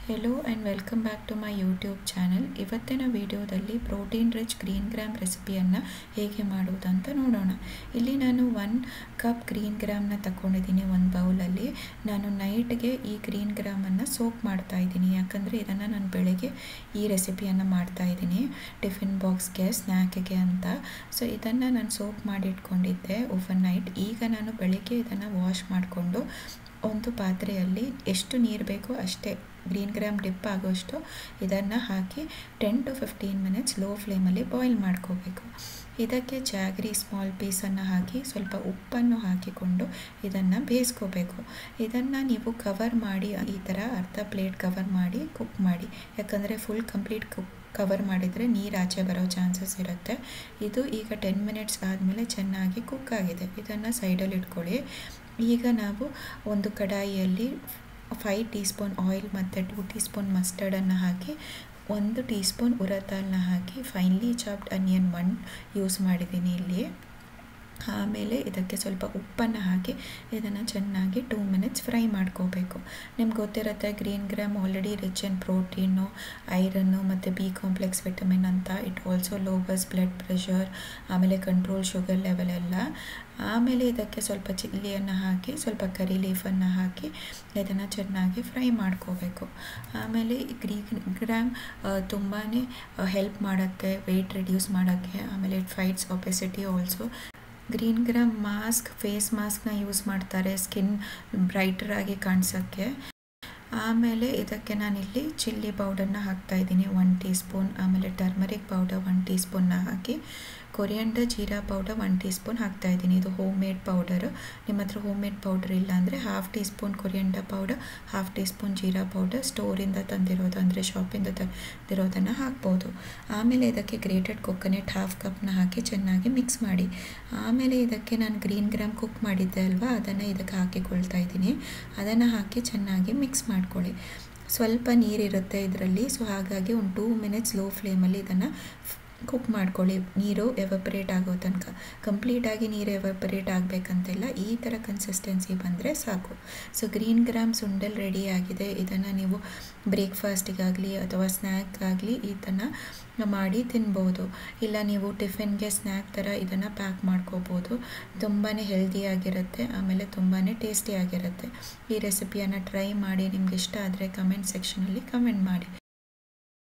hello and welcome back to my YouTube channel ಇವತ್ತಿನ ವಿಡಿಯೋದಲ್ಲಿ protein rich green gram ರೆಸಿಪಿಯನ್ನು ಹೇಗೆ ಮಾಡುವುದಂತ ನೋಡೋಣ ಇಲ್ಲಿ ನಾನು ಒನ್ ಕಪ್ ಗ್ರೀನ್ ಗ್ರಾಮ್ನ ತಗೊಂಡಿದ್ದೀನಿ ಒಂದು ಬೌಲಲ್ಲಿ ನಾನು ನೈಟ್ಗೆ ಈ ಗ್ರೀನ್ ಗ್ರಾಮನ್ನು ಸೋಪ್ ಮಾಡ್ತಾ ಇದ್ದೀನಿ ಯಾಕಂದರೆ ಇದನ್ನು ನಾನು ಬೆಳಗ್ಗೆ ಈ ರೆಸಿಪಿಯನ್ನು ಮಾಡ್ತಾ ಇದ್ದೀನಿ ಟಿಫಿನ್ ಬಾಕ್ಸ್ಗೆ ಸ್ನ್ಯಾಕ್ಗೆ ಅಂತ ಸೊ ಇದನ್ನು ನಾನು ಸೋಪ್ ಮಾಡಿ ಇಟ್ಕೊಂಡಿದ್ದೆ ಓವರ್ ನೈಟ್ ಈಗ ನಾನು ಬೆಳಿಗ್ಗೆ ಇದನ್ನು ವಾಶ್ ಮಾಡಿಕೊಂಡು ಒಂದು ಪಾತ್ರೆಯಲ್ಲಿ ಎಷ್ಟು ನೀರು ಬೇಕೋ ಅಷ್ಟೇ ಗ್ರೀನ್ ಗ್ರಾಮ್ ಡಿಪ್ ಆಗೋಷ್ಟು ಇದನ್ನು ಹಾಕಿ ten to fifteen minutes low ಫ್ಲೇಮಲ್ಲಿ ಬಾಯ್ಲ್ ಮಾಡ್ಕೋಬೇಕು ಇದಕ್ಕೆ ಜಾಗ್ರಿ ಸ್ಮಾಲ್ ಪೀಸನ್ನು ಹಾಕಿ ಸ್ವಲ್ಪ ಉಪ್ಪನ್ನು ಹಾಕಿಕೊಂಡು ಇದನ್ನು ಬೇಯಿಸ್ಕೋಬೇಕು ಇದನ್ನು ನೀವು ಕವರ್ ಮಾಡಿ ಈ ಥರ ಅರ್ಧ ಪ್ಲೇಟ್ ಕವರ್ ಮಾಡಿ ಕುಕ್ ಮಾಡಿ ಯಾಕಂದರೆ ಫುಲ್ ಕಂಪ್ಲೀಟ್ ಕುಕ್ ಕವರ್ ಮಾಡಿದರೆ ನೀರು ಆಚೆ ಬರೋ ಚಾನ್ಸಸ್ ಇರುತ್ತೆ ಇದು ಈಗ ಟೆನ್ ಮಿನಿಟ್ಸ್ ಆದಮೇಲೆ ಚೆನ್ನಾಗಿ ಕುಕ್ ಆಗಿದೆ ಇದನ್ನು ಸೈಡಲ್ಲಿ ಇಟ್ಕೊಳ್ಳಿ ಈಗ ನಾವು ಒಂದು ಕಡಾಯಿಯಲ್ಲಿ ಫೈವ್ ಟೀ ಸ್ಪೂನ್ ಆಯಿಲ್ ಮತ್ತು ಟೂ ಟೀ ಸ್ಪೂನ್ ಮಸ್ಟರ್ಡನ್ನು ಹಾಕಿ ಒಂದು ಟೀ ಸ್ಪೂನ್ ಉರತಾಲನ್ನ ಹಾಕಿ finely chopped onion one use ಮಾಡಿದ್ದೀನಿ ಇಲ್ಲಿ ಆಮೇಲೆ ಇದಕ್ಕೆ ಸ್ವಲ್ಪ ಉಪ್ಪನ್ನು ಹಾಕಿ ಇದನ್ನು ಚೆನ್ನಾಗಿ ಟೂ ಮಿನಿಟ್ಸ್ ಫ್ರೈ ಮಾಡ್ಕೋಬೇಕು ನಿಮ್ಗೆ ಗೊತ್ತಿರುತ್ತೆ green gram already rich in protein iron ಮತ್ತು ಬಿ ಕಾಂಪ್ಲೆಕ್ಸ್ ವಿಟಮಿನ್ ಅಂತ it also lowers blood pressure ಆಮೇಲೆ ಕಂಟ್ರೋಲ್ ಶುಗರ್ ಲೆವೆಲ್ ಎಲ್ಲ ಆಮೇಲೆ ಇದಕ್ಕೆ ಸ್ವಲ್ಪ ಚಿಲ್ಲಿಯನ್ನು ಹಾಕಿ ಸ್ವಲ್ಪ ಕರಿ ಲೀಫನ್ನು ಹಾಕಿ ಇದನ್ನು ಚೆನ್ನಾಗಿ ಫ್ರೈ ಮಾಡ್ಕೋಬೇಕು ಆಮೇಲೆ ಗ್ರೀನ್ ಗ್ರಾಮ್ ತುಂಬಾ ಹೆಲ್ಪ್ ಮಾಡುತ್ತೆ ವೆಯ್ಟ್ ರಿಡ್ಯೂಸ್ ಮಾಡೋಕ್ಕೆ ಆಮೇಲೆ it fights obesity also green gram mask face ಮಾಸ್ಕ್ನ ಯೂಸ್ ಮಾಡ್ತಾರೆ ಸ್ಕಿನ್ ಬ್ರೈಟರ್ ಆಗಿ ಕಾಣಿಸೋಕ್ಕೆ ಆಮೇಲೆ ಇದಕ್ಕೆ ನಾನಿಲ್ಲಿ ಚಿಲ್ಲಿ ಪೌಡರ್ನ ಹಾಕ್ತಾ ಇದ್ದೀನಿ ಒನ್ ಟೀ ಸ್ಪೂನ್ ಆಮೇಲೆ ಟರ್ಮರಿಕ್ ಪೌಡರ್ ಒನ್ ಟೀ ಸ್ಪೂನ್ನ ಹಾಕಿ coriander jeera powder one teaspoon ಹಾಕ್ತಾ ಇದ್ದೀನಿ ಇದು ಹೋಮ್ ಮೇಡ್ ಪೌಡರು ನಿಮ್ಮ ಹತ್ರ ಹೋಮ್ ಮೇಡ್ ಪೌಡರ್ ಇಲ್ಲ ಅಂದರೆ half teaspoon coriander powder half teaspoon jeera powder ಸ್ಟೋರಿಂದ ತಂದಿರೋದು ಅಂದರೆ ಶಾಪಿಂದ ತಂದಿರೋದನ್ನು ಹಾಕ್ಬೋದು ಆಮೇಲೆ ಇದಕ್ಕೆ ಗ್ರೇಟೆಡ್ ಕೊಕೊನೆಟ್ ಹಾಫ್ ಕಪ್ನ ಹಾಕಿ ಚೆನ್ನಾಗಿ ಮಿಕ್ಸ್ ಮಾಡಿ ಆಮೇಲೆ ಇದಕ್ಕೆ ನಾನು ಗ್ರೀನ್ ಗ್ರಾಮ್ ಕುಕ್ ಮಾಡಿದ್ದೆ ಅಲ್ವಾ ಅದನ್ನು ಇದಕ್ಕೆ ಹಾಕಿಕೊಳ್ತಾ ಇದ್ದೀನಿ ಅದನ್ನು ಹಾಕಿ ಚೆನ್ನಾಗಿ ಮಿಕ್ಸ್ ಮಾಡ್ಕೊಳ್ಳಿ ಸ್ವಲ್ಪ ನೀರಿರುತ್ತೆ ಇದರಲ್ಲಿ ಸೊ ಹಾಗಾಗಿ ಒಂದು ಟೂ ಮಿನಿಟ್ಸ್ ಲೋ ಫ್ಲೇಮಲ್ಲಿ ಇದನ್ನು ಕುಕ್ ಮಾಡ್ಕೊಳ್ಳಿ ನೀರು ಎವಪರೇಟ್ ಆಗೋ ತನಕ ಕಂಪ್ಲೀಟಾಗಿ ನೀರು ಎವಪರೇಟ್ ಆಗಬೇಕಂತಿಲ್ಲ ಈ ಥರ ಕನ್ಸಿಸ್ಟೆನ್ಸಿ ಬಂದರೆ ಸಾಕು so green gram sundal ready ಆಗಿದೆ ಇದನ್ನು ನೀವು ಬ್ರೇಕ್ಫಾಸ್ಟಿಗಾಗಲಿ ಅಥವಾ ಸ್ನ್ಯಾಕ್ಗಾಗಲಿ ಇದನ್ನು ಮಾಡಿ ತಿನ್ಬೋದು ಇಲ್ಲ ನೀವು ಟಿಫಿನ್ಗೆ ಸ್ನ್ಯಾಕ್ ಥರ ಇದನ್ನು ಪ್ಯಾಕ್ ಮಾಡ್ಕೋಬೋದು ತುಂಬಾ ಹೆಲ್ದಿಯಾಗಿರುತ್ತೆ ಆಮೇಲೆ ತುಂಬಾ ಟೇಸ್ಟಿಯಾಗಿರುತ್ತೆ ಈ ರೆಸಿಪಿಯನ್ನು ಟ್ರೈ ಮಾಡಿ ನಿಮ್ಗೆ ಇಷ್ಟ ಆದರೆ ಕಮೆಂಟ್ ಸೆಕ್ಷನಲ್ಲಿ ಕಮೆಂಟ್ ಮಾಡಿ